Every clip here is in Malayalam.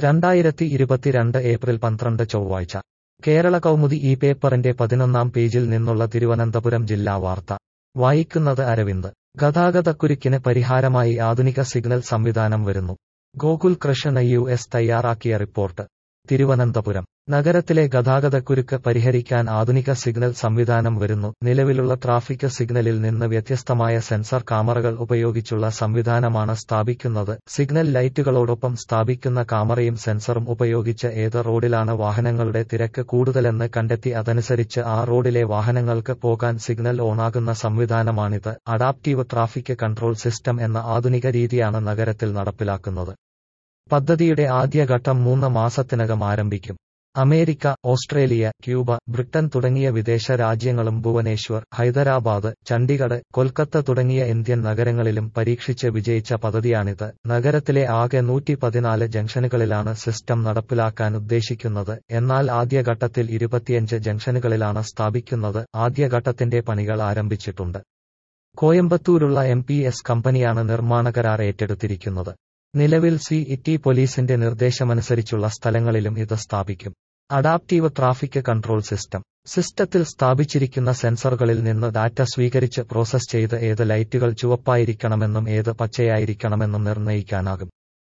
രണ്ടായിരത്തി ഇരുപത്തിരണ്ട് ഏപ്രിൽ പന്ത്രണ്ട് ചൊവ്വാഴ്ച കേരള കൗമുദി ഈ പേപ്പറിന്റെ പതിനൊന്നാം പേജിൽ നിന്നുള്ള തിരുവനന്തപുരം ജില്ലാ വാർത്ത വായിക്കുന്നത് അരവിന്ദ് ഗതാഗതക്കുരുക്കിന് പരിഹാരമായി ആധുനിക സിഗ്നൽ സംവിധാനം വരുന്നു ഗോകുൽ കൃഷ്ണ യു എസ് തയ്യാറാക്കിയ റിപ്പോർട്ട് തിരുവനന്തപുരം നഗരത്തിലെ ഗതാഗതക്കുരുക്ക് പരിഹരിക്കാൻ ആധുനിക സിഗ്നൽ സംവിധാനം വരുന്നു നിലവിലുള്ള ട്രാഫിക് സിഗ്നലിൽ നിന്ന് വ്യത്യസ്തമായ സെൻസർ കാമറകൾ ഉപയോഗിച്ചുള്ള സംവിധാനമാണ് സ്ഥാപിക്കുന്നത് സിഗ്നൽ ലൈറ്റുകളോടൊപ്പം സ്ഥാപിക്കുന്ന കാമറയും സെൻസറും ഉപയോഗിച്ച് ഏത് റോഡിലാണ് വാഹനങ്ങളുടെ തിരക്ക് കൂടുതലെന്ന് കണ്ടെത്തി അതനുസരിച്ച് ആ റോഡിലെ വാഹനങ്ങൾക്ക് പോകാൻ സിഗ്നൽ ഓണാകുന്ന സംവിധാനമാണിത് അഡാപ്റ്റീവ് ട്രാഫിക് കൺട്രോൾ സിസ്റ്റം എന്ന ആധുനിക രീതിയാണ് നഗരത്തിൽ നടപ്പിലാക്കുന്നത് പദ്ധതിയുടെ ആദ്യഘട്ടം മൂന്ന് മാസത്തിനകം ആരംഭിക്കും അമേരിക്ക ഓസ്ട്രേലിയ ക്യൂബ ബ്രിട്ടൻ തുടങ്ങിയ വിദേശ രാജ്യങ്ങളും ഭുവനേശ്വർ ഹൈദരാബാദ് ചണ്ഡിഗഡ് കൊൽക്കത്ത തുടങ്ങിയ ഇന്ത്യൻ നഗരങ്ങളിലും പരീക്ഷിച്ച് വിജയിച്ച പദ്ധതിയാണിത് നഗരത്തിലെ ആകെ നൂറ്റി പതിനാല് ജംഗ്ഷനുകളിലാണ് സിസ്റ്റം നടപ്പിലാക്കാൻ ഉദ്ദേശിക്കുന്നത് എന്നാൽ ആദ്യഘട്ടത്തിൽ ഇരുപത്തിയഞ്ച് ജംഗ്ഷനുകളിലാണ് സ്ഥാപിക്കുന്നത് ആദ്യഘട്ടത്തിന്റെ പണികൾ ആരംഭിച്ചിട്ടുണ്ട് കോയമ്പത്തൂരുള്ള എം പി എസ് കമ്പനിയാണ് നിർമ്മാണ കരാർ ഏറ്റെടുത്തിരിക്കുന്നത് നിലവിൽ സി ഇറ്റി പോലീസിന്റെ നിർദ്ദേശമനുസരിച്ചുള്ള സ്ഥലങ്ങളിലും ഇത് സ്ഥാപിക്കും അഡാപ്റ്റീവ് ട്രാഫിക് കൺട്രോൾ സിസ്റ്റം സിസ്റ്റത്തിൽ സ്ഥാപിച്ചിരിക്കുന്ന സെൻസറുകളിൽ നിന്ന് ഡാറ്റ സ്വീകരിച്ച് പ്രോസസ് ചെയ്ത് ഏത് ലൈറ്റുകൾ ചുവപ്പായിരിക്കണമെന്നും ഏത് പച്ചയായിരിക്കണമെന്നും നിർണ്ണയിക്കാനാകും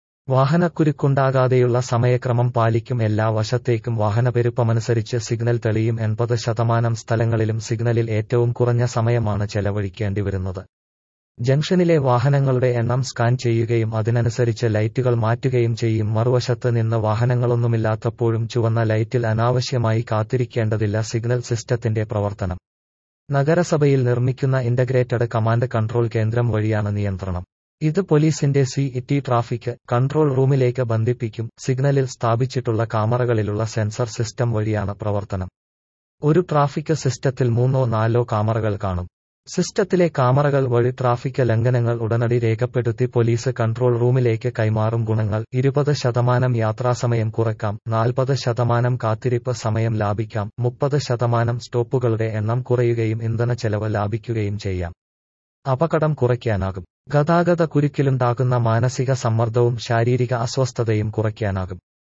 വാഹനക്കുരുക്കുണ്ടാകാതെയുള്ള സമയക്രമം പാലിക്കും എല്ലാ വശത്തേക്കും വാഹനപ്പെരുപ്പമനുസരിച്ച് സിഗ്നൽ തെളിയും എൺപത് ശതമാനം സ്ഥലങ്ങളിലും സിഗ്നലിൽ ഏറ്റവും കുറഞ്ഞ സമയമാണ് ചെലവഴിക്കേണ്ടി വരുന്നത് ജംഗ്ഷനിലെ വാഹനങ്ങളുടെ എണ്ണം സ്കാൻ ചെയ്യുകയും അതിനനുസരിച്ച് ലൈറ്റുകൾ മാറ്റുകയും ചെയ്യും മറുവശത്ത് നിന്ന് വാഹനങ്ങളൊന്നുമില്ലാത്തപ്പോഴും ചുവന്ന ലൈറ്റിൽ അനാവശ്യമായി കാത്തിരിക്കേണ്ടതില്ല സിഗ്നൽ സിസ്റ്റത്തിന്റെ പ്രവർത്തനം നഗരസഭയിൽ നിർമ്മിക്കുന്ന ഇന്റഗ്രേറ്റഡ് കമാൻഡ് കൺട്രോൾ കേന്ദ്രം വഴിയാണ് നിയന്ത്രണം ഇത് പോലീസിന്റെ സി ഇറ്റി ട്രാഫിക് കൺട്രോൾ റൂമിലേക്ക് ബന്ധിപ്പിക്കും സിഗ്നലിൽ സ്ഥാപിച്ചിട്ടുള്ള കാമറകളിലുള്ള സെൻസർ സിസ്റ്റം വഴിയാണ് പ്രവർത്തനം ഒരു ട്രാഫിക് സിസ്റ്റത്തിൽ മൂന്നോ നാലോ കാമറകൾ കാണും സിസ്റ്റത്തിലെ കാമറകൾ വഴി ട്രാഫിക് ലംഘനങ്ങൾ ഉടനടി രേഖപ്പെടുത്തി പോലീസ് കൺട്രോൾ റൂമിലേക്ക് കൈമാറും ഗുണങ്ങൾ ഇരുപത് ശതമാനം യാത്രാസമയം കുറയ്ക്കാം നാൽപ്പത് ശതമാനം കാത്തിരിപ്പ് സമയം ലാഭിക്കാം മുപ്പത് ശതമാനം സ്റ്റോപ്പുകളുടെ എണ്ണം കുറയുകയും ഇന്ധന ചെലവ് ലാഭിക്കുകയും ചെയ്യാം അപകടം കുറയ്ക്കാനാകും ഗതാഗത കുരുക്കിലുണ്ടാകുന്ന മാനസിക സമ്മർദ്ദവും ശാരീരിക അസ്വസ്ഥതയും കുറയ്ക്കാനാകും